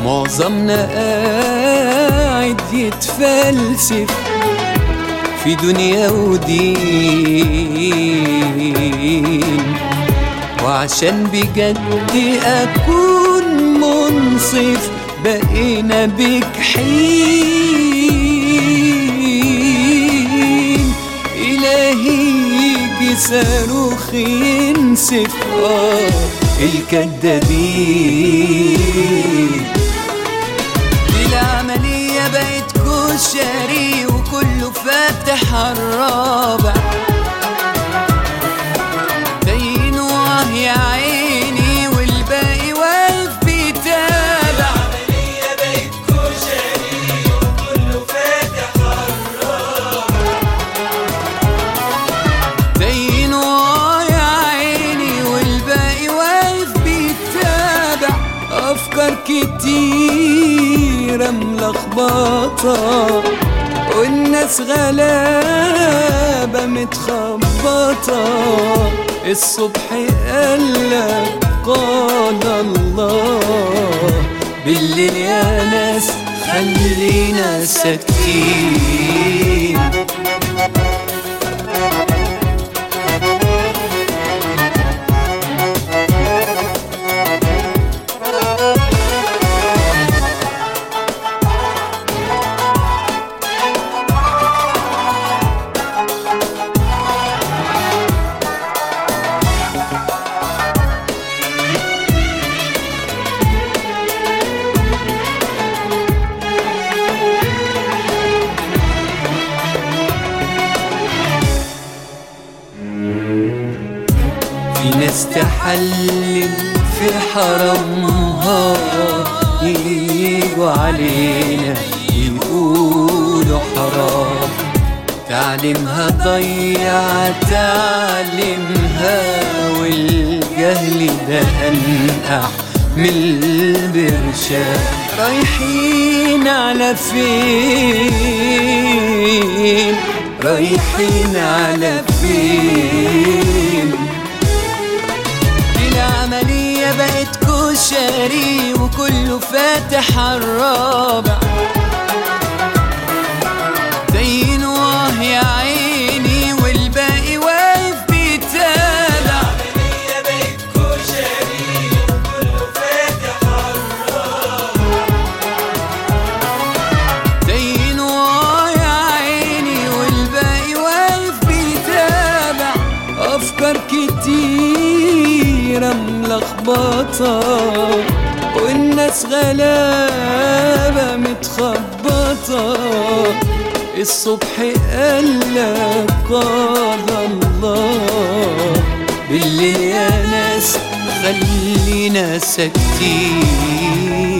معظمنا قاعد يتفلسف في دنيا ودين وعشان بجد أكون منصف بقينا بك حين إلهي يجي صاروخ ينسف آه الكدابين العملية بقت كشري وكله فاتح الرابع باين واه يا عيني والباقي واقف بيتابع العملية بقت كشري وكله فاتح باين واه يا عيني والباقي واقف بيتابع أفكار كتيرة ملخبطة والناس غلابة متخبطة الصبح قالك قال الله بالليل يا ناس خلينا ساكتين في ناس تحلل في حرمها يجوا علينا يقولوا حرام تعليمها ضيع تعليمها والجهل ده أنقح من البرشام رايحين على فين رايحين على فين العملية بقت كشري وكله فاتح الرابع زين واه يا عيني والباقي واقف بيتابع العملية بقت كشري وكله فاتح زين واه يا عيني والباقي واقف بيتابع أفكار كتيرة ملخبطة والناس غلابة متخبطة الصبح قالك قال الله بالليل يا ناس خلينا ساكتين